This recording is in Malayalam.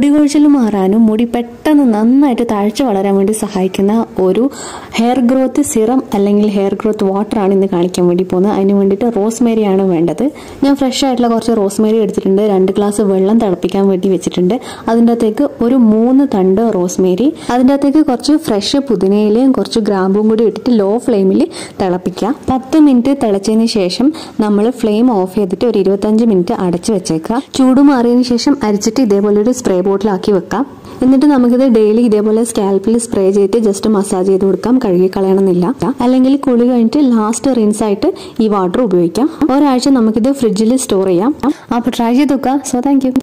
മുടി കൊഴിച്ചിൽ മാറാനും മുടി പെട്ടെന്ന് നന്നായിട്ട് താഴ്ച വളരാൻ വേണ്ടി സഹായിക്കുന്ന ഒരു ഹെയർ ഗ്രോത്ത് സിറം അല്ലെങ്കിൽ ഹെയർ ഗ്രോത്ത് വാട്ടർ ആണ് ഇന്ന് കാണിക്കാൻ വേണ്ടി പോകുന്നത് അതിന് വേണ്ടിയിട്ട് റോസ്മേരി ആണ് വേണ്ടത് ഞാൻ ഫ്രഷ് ആയിട്ടുള്ള കുറച്ച് റോസ്മേരി എടുത്തിട്ടുണ്ട് രണ്ട് ഗ്ലാസ് വെള്ളം തിളപ്പിക്കാൻ വേണ്ടി വെച്ചിട്ടുണ്ട് അതിൻ്റെ അകത്തേക്ക് ഒരു മൂന്ന് തണ്ട് റോസ്മേരി അതിൻ്റെ അകത്തേക്ക് കുറച്ച് ഫ്രഷ് പുതിനയിലയും കുറച്ച് ഗ്രാമ്പും കൂടി ഇട്ടിട്ട് ലോ ഫ്ലെയിമിൽ തിളപ്പിക്കുക പത്ത് മിനിറ്റ് തിളച്ചതിന് ശേഷം നമ്മൾ ഫ്ലെയിം ഓഫ് ചെയ്തിട്ട് ഒരു ഇരുപത്തഞ്ച് മിനിറ്റ് അടച്ചു വെച്ചേക്കുക ചൂട് മാറിയതിന് ശേഷം അരിച്ചിട്ട് ഇതേപോലെ ഒരു സ്പ്രേ ബോട്ടിലാക്കി വെക്കാം എന്നിട്ട് നമുക്കിത് ഡെയിലി ഇതേപോലെ സ്കാൽപ്പിൽ സ്പ്രേ ചെയ്തിട്ട് ജസ്റ്റ് മസാജ് ചെയ്ത് കൊടുക്കാം കഴുകി കളയണമെന്നില്ല അല്ലെങ്കിൽ കുളി കഴിഞ്ഞിട്ട് ലാസ്റ്റ് റിൻസ് ആയിട്ട് ഈ വാട്ടർ ഉപയോഗിക്കാം ഒരാഴ്ച നമുക്കിത് ഫ്രിഡ്ജിൽ സ്റ്റോർ ചെയ്യാം അപ്പോൾ ട്രൈ ചെയ്ത് നോക്കാം സോ താങ്ക്